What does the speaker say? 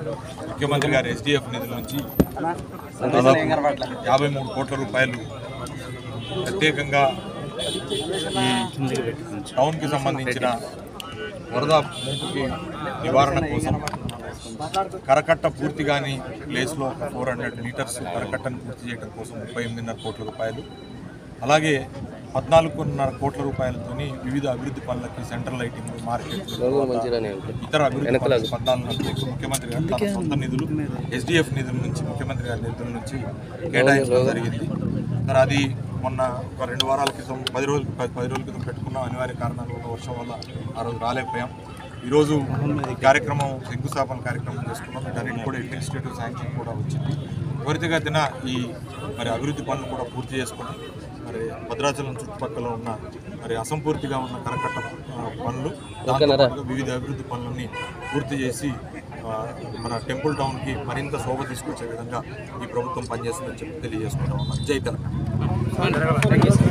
ముఖ్యమంత్రి గారి ఎస్డిఎఫ్ నిధుల నుంచి దాదాపు యాభై మూడు కోట్ల రూపాయలు ప్రత్యేకంగా ఈ టౌన్కి సంబంధించిన వరద ముంపుకి నివారణ కోసం కరకట్ట పూర్తి కాని ప్లేస్లో ఒక ఫోర్ హండ్రెడ్ మీటర్స్ కరకట్టను పూర్తి చేయడం కోసం ముప్పై ఎనిమిదిన్నర కోట్ల రూపాయలు అలాగే పద్నాలుగున్నర కోట్ల రూపాయలతోని వివిధ అభివృద్ధి పనులకి సెంట్రల్ లైటింగ్ మార్కెట్ ఇతర అభివృద్ధి పనులకు పద్నాలుగున్నర కోట్లు ముఖ్యమంత్రి గారు తన సొంత నిధులు ఎస్డిఎఫ్ నిధుల నుంచి ముఖ్యమంత్రి గారి నిధుల నుంచి కేటాయించడం జరిగింది మరి అది మొన్న ఒక రెండు వారాల క్రితం పది రోజులు పది పది రోజుల క్రితం పెట్టుకున్నాం అనివార్య కారణాల వల్ల వర్షం వల్ల ఆ రోజు రాలేకపోయాం ఈరోజు ఈ కార్యక్రమం శంకుస్థాపన కార్యక్రమం చేసుకున్నాం వీటన్నిటి కూడా అడ్మినిస్ట్రేటివ్ శాంక్షన్ కూడా వచ్చింది త్వరితగతిన ఈ మరి అభివృద్ధి పనులు కూడా పూర్తి చేసుకొని మరి భద్రాచలం చుట్టుపక్కల ఉన్న మరి అసంపూర్తిగా ఉన్న కరకట్ట ఆ, పనులు దాంతోపాటుగా వివిధ అభివృద్ధి పనులన్నీ పూర్తి చేసి ఆ, మన టెంపుల్ టౌన్కి మరింత శోభ తీసుకొచ్చే విధంగా ఈ ప్రభుత్వం పనిచేస్తుందని చెప్పి తెలియజేసుకుంటా ఉన్నాం జై తెలంగాణ